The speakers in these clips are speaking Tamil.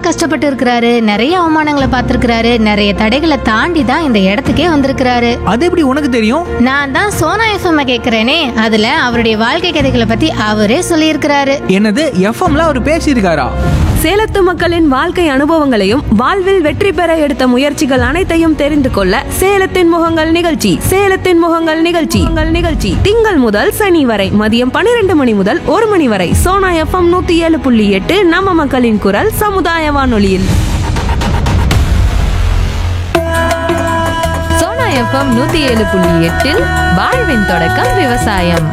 கஷ்டப்பட்டு இருக்கிறாரு நிறைய அவமானங்களை பார்த்திருக்கிறாரு நிறைய தடைகளை தாண்டி தான் இந்த இடத்துக்கே வந்திருக்கிறாரு அது எப்படி உனக்கு தெரியும் நான் தான் சோனா எஃப்எம் கேக்குறேனே அதுல அவருடைய வாழ்க்கை கதைகளை பத்தி அவரே சொல்லியிருக்கிறாரு என்னது எஃப்எம்ல அவர் பேசியிருக்காரா சேலத்து மக்களின் வாழ்க்கை அனுபவங்களையும் வாழ்வில் வெற்றி பெற எடுத்த முயற்சிகள் அனைத்தையும் தெரிந்து கொள்ள சேலத்தின் முகங்கள் நிகழ்ச்சி சேலத்தின் முகங்கள் நிகழ்ச்சி உங்கள் நிகழ்ச்சி திங்கள் முதல் சனி வரை மதியம் பன்னிரண்டு மணி முதல் ஒரு மணி வரை சோனா எஃப்எம் நூத்தி ஏழு புள்ளி எட்டு நம்ம மக்களின் குரல் சமுதாய வானொலியில் சோனா எஃப்எம் நூத்தி ஏழு புள்ளி எட்டில் வாழ்வின் தொடக்கம் விவசாயம்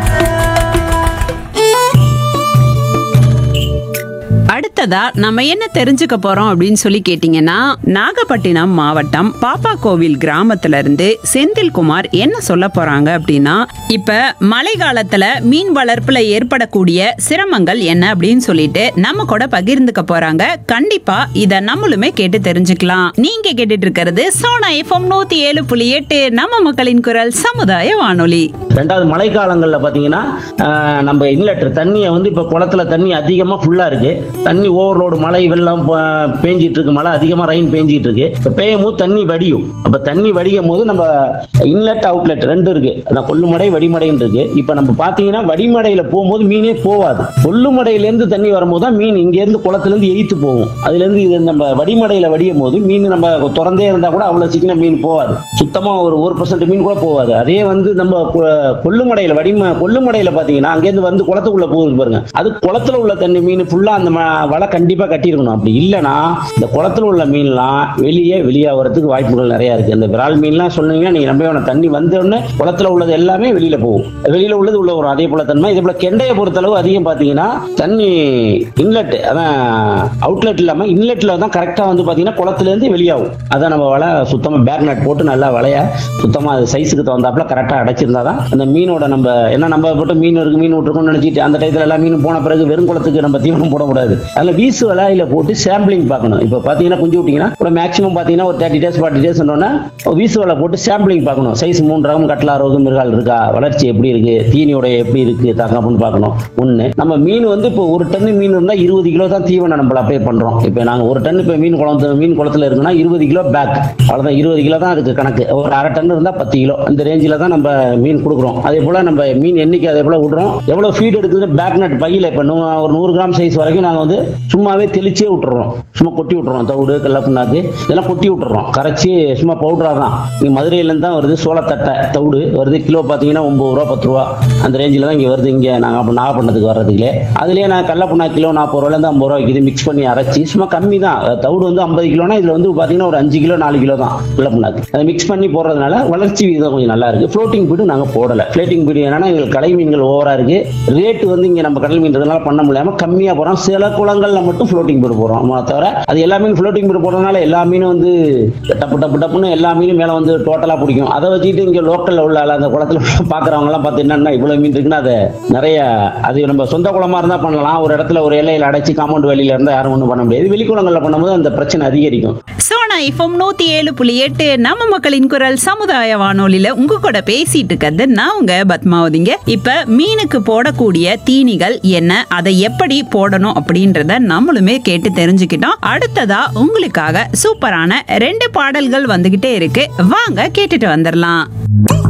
அடுத்ததா நம்ம என்ன தெரிஞ்சுக்க போறோம் அப்படின்னு சொல்லி கேட்டீங்கன்னா நாகப்பட்டினம் மாவட்டம் பாப்பாக்கோவில் கிராமத்துல இருந்து செந்தில்குமார் என்ன சொல்ல போறாங்க அப்படின்னா இப்ப மழை காலத்துல மீன் வளர்ப்புல ஏற்படக்கூடிய சிரமங்கள் என்ன அப்படின்னு சொல்லிட்டு நம்ம கூட பகிர்ந்துக்க போறாங்க கண்டிப்பா இத நம்மளுமே கேட்டு தெரிஞ்சுக்கலாம் நீங்க கேட்டுட்டு இருக்கிறது சோனா எஃப்எம் நூத்தி ஏழு புள்ளி எட்டு நம்ம மக்களின் குரல் சமுதாய வானொலி ரெண்டாவது மழைக்காலங்களில் பார்த்தீங்கன்னா ஆஹ், நம்ம இன்லெட் தண்ணியை வந்து இப்போ குளத்துல தண்ணி அதிகமாக ஃபுல்லாக இருக்கு தண்ணி ஓவர்லோடு மழை வெள்ளம் ப- பேஞ்சிட்டு இருக்கு மழை அதிகமாக ரெயின் பேஞ்சிட்டு இருக்கு இப்போ பெய்யும் போது தண்ணி வடியும் அப்போ தண்ணி வடியும் போது நம்ம இன்லெட் அவுட்லெட் ரெண்டு இருக்கு அதான் கொல்லுமடை வடிமடைன்னு இருக்கு இப்போ நம்ம பார்த்தீங்கன்னா வடிமடையில் போகும்போது மீனே போகாது கொல்லுமடையிலேருந்து தண்ணி வரும்போது தான் மீன் இங்கேருந்து குளத்துலேருந்து எய்த்து போகும் அதுலேருந்து இது நம்ம வடிமடையில் வடியும் போது மீன் நம்ம திறந்தே இருந்தால் கூட அவ்வளோ சீக்கிரம் மீன் போகாது சுத்தமாக ஒரு ஒரு பர்சன்ட் மீன் கூட போகாது அதே வந்து நம்ம கொ- கொல்லுமடையில் வடிம கொல்லுமடையில் பார்த்தீங்கன்னா அங்கேருந்து வந்து குளத்துக்குள்ள போகுது பாருங்க அது குளத்துல உள்ள தண்ணி மீன் ஃபுல்லாக அந்த ம- வலை கண்டிப்பாக கட்டியிருக்கணும் அப்படி இல்லைன்னா இந்த குளத்துல உள்ள மீன்லாம் வெளியே வெளியாகிறதுக்கு வாய்ப்புகள் நிறைய இருக்கு இந்த விரால் மீன்லாம் சொன்னீங்கன்னா நீங்க நம்ப வேணாம் தண்ணி வந்த உடனே குளத்துல உள்ளது எல்லாமே வெளியில போகும் வெளியில உள்ளது உள்ள வரும் அதே போல தன்மை இதே போல கெண்டையை பொறுத்தளவு அதிகம் பார்த்தீங்கன்னா தண்ணி இன்லெட் அதான் அவுட்லெட் இல்லாம இன்லெட்ல தான் கரெக்டாக வந்து பார்த்தீங்கன்னா குளத்துல இருந்து வெளியாகும் அதான் நம்ம வலை சுத்தமா பேக் நட் போட்டு நல்லா வலைய சுத்தமா அது சைஸுக்கு தகுந்தாப்புல கரெக்டாக அடைச்சிருந்தா தான் அந்த மீனோட நம்ம என்ன நம்ம போட்டு மீன் இருக்கு மீன் விட்டுருக்கோம்னு நினைச்சிட்டு அந்த டயத்துல எல்லாம் மீன் போன பிறகு வெறும் குளத்துக்கு நம்ம தீவனம் போடக்கூடாது அதில் வீசு வலையில போட்டு சாம்பிளிங் பார்க்கணும் இப்போ பார்த்தீங்கன்னா குஞ்சு விட்டீங்கன்னா கூட மேக்ஸிமம் பார்த்தீங்கன்னா ஒரு தேர்ட்டி டேஸ் ஃபார்ட்டி டேஸ் வீசு வலை போட்டு சாம்பிளிங் பார்க்கணும் சைஸ் மூன்று ரகம் கட்லா ரோகம் மிருகால் இருக்கா வளர்ச்சி எப்படி இருக்கு தீனியோட எப்படி இருக்கு தகப்புன்னு பார்க்கணும் ஒன்று நம்ம மீன் வந்து இப்போ ஒரு டன் மீன் இருந்தால் இருபது கிலோ தான் தீவனம் நம்ம அப்ளை பண்றோம் இப்போ நாங்கள் ஒரு டன் இப்போ மீன் குளத்து மீன் குளத்துல இருக்குன்னா இருபது கிலோ பேக் அவ்வளோதான் இருபது கிலோ தான் அதுக்கு கணக்கு ஒரு அரை டன் இருந்தால் பத்து கிலோ இந்த ரேஞ்சில் தான் நம்ம மீன் கொடுக்குறோம் அதே போல் நம்ம மீன் எண்ணிக்கை அதே போல் விடுறோம் எவ்வளோ ஃபீட் எடுக்குதுன்னு பேக் நட் பையில் இப்போ ஒரு நூறு கிராம் சைஸ் வரைக்கும் நாங்கள் வந்து சும்மாவே தெளிச்சே விட்டுறோம் சும்மா கொட்டி விட்டுறோம் தவிடு கடல புண்ணாக்கு இதெல்லாம் கொட்டி விட்டுறோம் கரைச்சி சும்மா பவுடராக தான் இங்கே மதுரையிலேருந்து தான் வருது சோளத்தட்டை தவிடு வருது கிலோ பார்த்தீங்கன்னா ஒம்பது ரூபா பத்து ரூபா அந்த ரேஞ்சில் தான் இங்கே வருது இங்கே நாங்கள் அப்போ நாகப்பட்டினத்துக்கு வர்றதுக்குலே அதுலேயே நான் கடல புண்ணா கிலோ நாற்பது ரூபாயிலேருந்து ஐம்பது ரூபா விற்கிது மிக்ஸ் பண்ணி அரைச்சி சும்மா கம்மி தான் தவிடு வந்து ஐம்பது கிலோனா இதில் வந்து பார்த்தீங்கன்னா ஒரு அஞ்சு கிலோ நாலு கிலோ தான் கடல புண்ணாக்கு அதை மிக்ஸ் பண்ணி போடுறதுனால வளர்ச்சி விகிதம் கொஞ்சம் நல்லா இருக்கு ஃப்ளோட்டிங் பீடு நாங்கள் போடலை ஃப்ளோட்டிங் பீடு என்னன்னா எங்களுக்கு கடை மீன்கள் ஓவராக இருக்கு ரேட்டு வந்து இங்கே நம்ம கடல் மீன் இதனால பண்ண முடியாம கம்மியாக போகிறோம் சில குளங்கள்ல மட்டும் ஃப்ளோட்டிங் பீடு போடுறோம் தவிர அது எல்லா மீன் ஃப்ளோட்டிங் பீடு போடுறதுனால எல்லா மீனும் வந்து டப்பு டப்பு டப்புன்னு எல்லா மீனும் மேலே வந்து டோட்டலாக பிடிக்கும் அதை வச்சுட்டு இங்கே லோக்கலில் உள்ள ஆளு, அந்த குளத்துல பார்க்குறவங்கலாம் பார்த்து என்னன்னா இவ்வளோ மீன் இருக்குன்னா அதை நிறைய அது நம்ம சொந்த குளமா இருந்தால் பண்ணலாம் ஒரு இடத்துல ஒரு எல்லையில் அடைச்சி காம்பவுண்ட் வெளியில இருந்தால் யாரும் ஒன்றும் பண்ண முடியாது வெளிக்குளங்களில் பண்ணும்போது அந்த பிரச்சனை அதிகரிக்கும் சோனா எஃப்எம் நூத்தி ஏழு புள்ளி எட்டு நம்ம மக்களின் குரல் சமுதாய வானொலியில உங்க கூட பேசிட்டு இருக்கிறது நான் உங்க பத்மாவதிங்க இப்ப மீனுக்கு போடக்கூடிய தீனிகள் என்ன அதை எப்படி போடணும் அப்படின்றத நம்மளுமே கேட்டு தெரிஞ்சுக்கிட்டோம் அடுத்ததா உங்களுக்காக சூப்பரான ரெண்டு பாடல்கள் வந்துகிட்டே இருக்கு வாங்க கேட்டுட்டு வந்துடலாம்